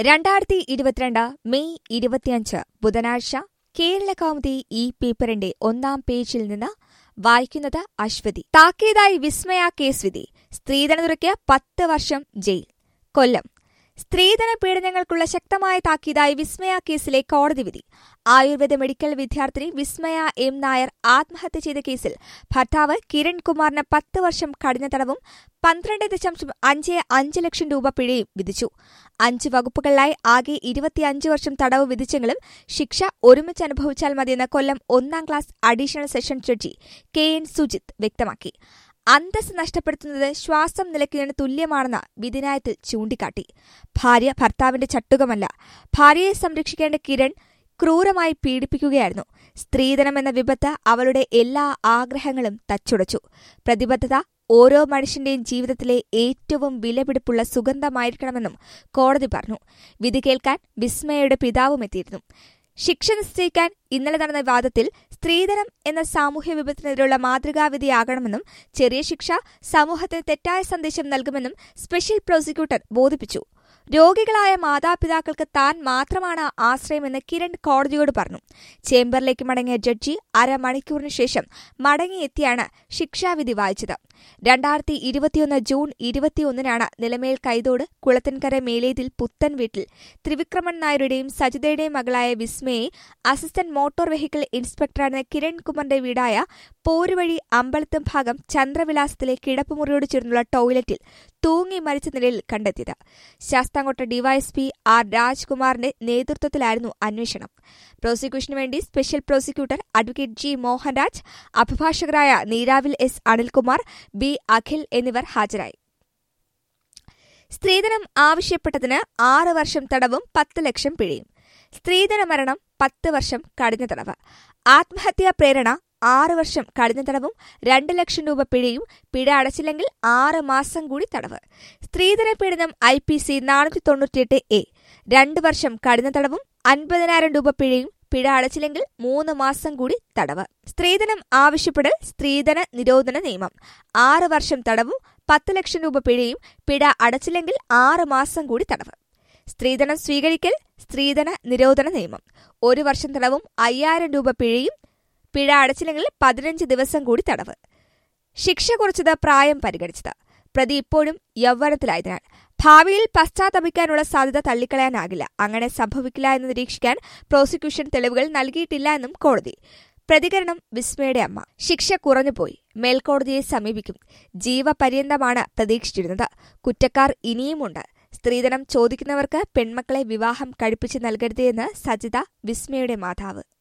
രണ്ടായിരത്തി ഇരുപത്തിരണ്ട് മെയ് ഇരുപത്തിയഞ്ച് ബുധനാഴ്ച കേരള കൗമുദി ഈ പേപ്പറിന്റെ ഒന്നാം പേജിൽ നിന്ന് വായിക്കുന്നത് അശ്വതി താക്കീതായി വിസ്മയ കേസ് വിധി സ്ത്രീധനതുറയ്ക്ക് പത്ത് വർഷം ജയിൽ കൊല്ലം സ്ത്രീധന പീഡനങ്ങൾക്കുള്ള ശക്തമായ താക്കീതായി വിസ്മയ കേസിലെ കോടതി വിധി ആയുർവേദ മെഡിക്കൽ വിദ്യാർത്ഥിനി വിസ്മയ എം നായർ ആത്മഹത്യ ചെയ്ത കേസിൽ ഭർത്താവ് കിരൺ കുമാറിന് പത്ത് വർഷം കഠിന തടവും പന്ത്രണ്ട് ദശാംശം അഞ്ച് അഞ്ച് ലക്ഷം രൂപ പിഴയും വിധിച്ചു അഞ്ച് വകുപ്പുകളിലായി ആകെ ഇരുപത്തിയഞ്ച് വർഷം തടവ് വിധിച്ചെങ്കിലും ശിക്ഷ ഒരുമിച്ച് അനുഭവിച്ചാൽ മതിയെന്ന് കൊല്ലം ഒന്നാം class additional session judge K N Sujith വ്യക്തമാക്കി അന്തസ് നഷ്ടപ്പെടുത്തുന്നത് ശ്വാസം നിലയ്ക്കുന്നതിന് തുല്യമാണെന്ന് വിധിനായത്തിൽ ചൂണ്ടിക്കാട്ടി ഭാര്യ ഭർത്താവിന്റെ ചട്ടുകമല്ല ഭാര്യയെ സംരക്ഷിക്കേണ്ട കിരൺ ക്രൂരമായി പീഡിപ്പിക്കുകയായിരുന്നു സ്ത്രീധനം എന്ന വിപത്ത് അവളുടെ എല്ലാ ആഗ്രഹങ്ങളും തച്ചുടച്ചു പ്രതിബദ്ധത ഓരോ മനുഷ്യന്റെയും ജീവിതത്തിലെ ഏറ്റവും വിലപിടിപ്പുള്ള സുഗന്ധമായിരിക്കണമെന്നും കോടതി പറഞ്ഞു വിധി കേൾക്കാൻ വിസ്മയയുടെ പിതാവും എത്തിയിരുന്നു ശിക്ഷ നിശ്ചയിക്കാൻ ഇന്നലെ നടന്ന വാദത്തിൽ സ്ത്രീധനം എന്ന സാമൂഹ്യ വിപത്തിനെതിരെയുള്ള മാതൃകാവിധിയാകണമെന്നും ചെറിയ ശിക്ഷ സമൂഹത്തിന് തെറ്റായ സന്ദേശം നൽകുമെന്നും സ്പെഷ്യൽ പ്രോസിക്യൂട്ടർ ബോധിപ്പിച്ചു രോഗികളായ മാതാപിതാക്കൾക്ക് താൻ മാത്രമാണ് ആശ്രയമെന്ന് കിരൺ കോടതിയോട് പറഞ്ഞു ചേംബറിലേക്ക് മടങ്ങിയ ജഡ്ജി അരമണിക്കൂറിന് ശേഷം മടങ്ങിയെത്തിയാണ് ശിക്ഷാവിധി വായിച്ചത് രണ്ടായിരത്തി ഇരുപത്തിയൊന്ന് ജൂൺ ഇരുപത്തിയൊന്നിനാണ് നിലമേൽ കൈതോട് കുളത്തൻകര മേലേതിൽ പുത്തൻ വീട്ടിൽ ത്രിവിക്രമൻ നായരുടെയും സജിതയുടെയും മകളായ വിസ്മയെ അസിസ്റ്റന്റ് മോട്ടോർ വെഹിക്കിൾ ഇൻസ്പെക്ടറായിരുന്ന കിരൺ കുമാറിന്റെ വീടായ പോരുവഴി അമ്പലത്തും ഭാഗം ചന്ദ്രവിലാസത്തിലെ കിടപ്പുമുറിയോട് ചേർന്നുള്ള ടോയ്ലറ്റിൽ തൂങ്ങി മരിച്ച നിലയിൽ കണ്ടെത്തിയത് ശാസ്താംകോട്ട ഡിവൈഎസ്പി ആർ രാജ്കുമാറിന്റെ നേതൃത്വത്തിലായിരുന്നു അന്വേഷണം പ്രോസിക്യൂഷനു വേണ്ടി special prosecutor advocate G Mohanraj അഭിഭാഷകരായ നീരാവിൽ എസ് അനിൽകുമാർ ബി അഖിൽ എന്നിവർ ഹാജരായി സ്ത്രീധനം ആവശ്യപ്പെട്ടതിന് ആറ് വർഷം തടവും പത്ത് ലക്ഷം പിഴയും സ്ത്രീധന മരണം പത്ത് വർഷം കഠിന തടവ് ആത്മഹത്യാ പ്രേരണ ആറ് വർഷം കഠിന തടവും രണ്ട് ലക്ഷം രൂപ പിഴയും പിഴ അടച്ചില്ലെങ്കിൽ ആറ് മാസം കൂടി തടവ് സ്ത്രീധന പീഡനം ഐ പി സി നാനൂറ്റി തൊണ്ണൂറ്റിയെട്ട് എ രണ്ട് വർഷം കഠിന തടവും അൻപതിനായിരം രൂപ പിഴയും പിഴ അടച്ചില്ലെങ്കിൽ മൂന്ന് മാസം കൂടി തടവ് സ്ത്രീധനം ആവശ്യപ്പെടൽ സ്ത്രീധന നിരോധന നിയമം ആറ് വർഷം തടവും പത്ത് ലക്ഷം രൂപ പിഴയും പിഴ അടച്ചില്ലെങ്കിൽ ആറ് മാസം കൂടി തടവ് സ്ത്രീധനം സ്വീകരിക്കൽ സ്ത്രീധന നിരോധന നിയമം ഒരു വർഷം തടവും അയ്യായിരം രൂപ പിഴയും പിഴ അടച്ചില്ലെങ്കിൽ പതിനഞ്ച് ദിവസം കൂടി തടവ് ശിക്ഷ കുറച്ചത് പ്രായം പരിഗണിച്ചത് പ്രതി ഇപ്പോഴും യൗവനത്തിലായതിനാൽ ഭാവിയിൽ പശ്ചാത്തപിക്കാനുള്ള സാധ്യത തള്ളിക്കളയാനാകില്ല അങ്ങനെ സംഭവിക്കില്ല എന്ന് നിരീക്ഷിക്കാൻ പ്രോസിക്യൂഷൻ തെളിവുകൾ നൽകിയിട്ടില്ല എന്നും കോടതി പ്രതികരണം വിസ്മയുടെ അമ്മ ശിക്ഷ കുറഞ്ഞുപോയി മേൽക്കോടതിയെ സമീപിക്കും ജീവപര്യന്തമാണ് പ്രതീക്ഷിച്ചിരുന്നത് കുറ്റക്കാർ ഇനിയുമുണ്ട് സ്ത്രീധനം ചോദിക്കുന്നവർക്ക് പെൺമക്കളെ വിവാഹം കഴിപ്പിച്ച് നൽകരുതേയെന്ന് സജിത വിസ്മയുടെ മാതാവ്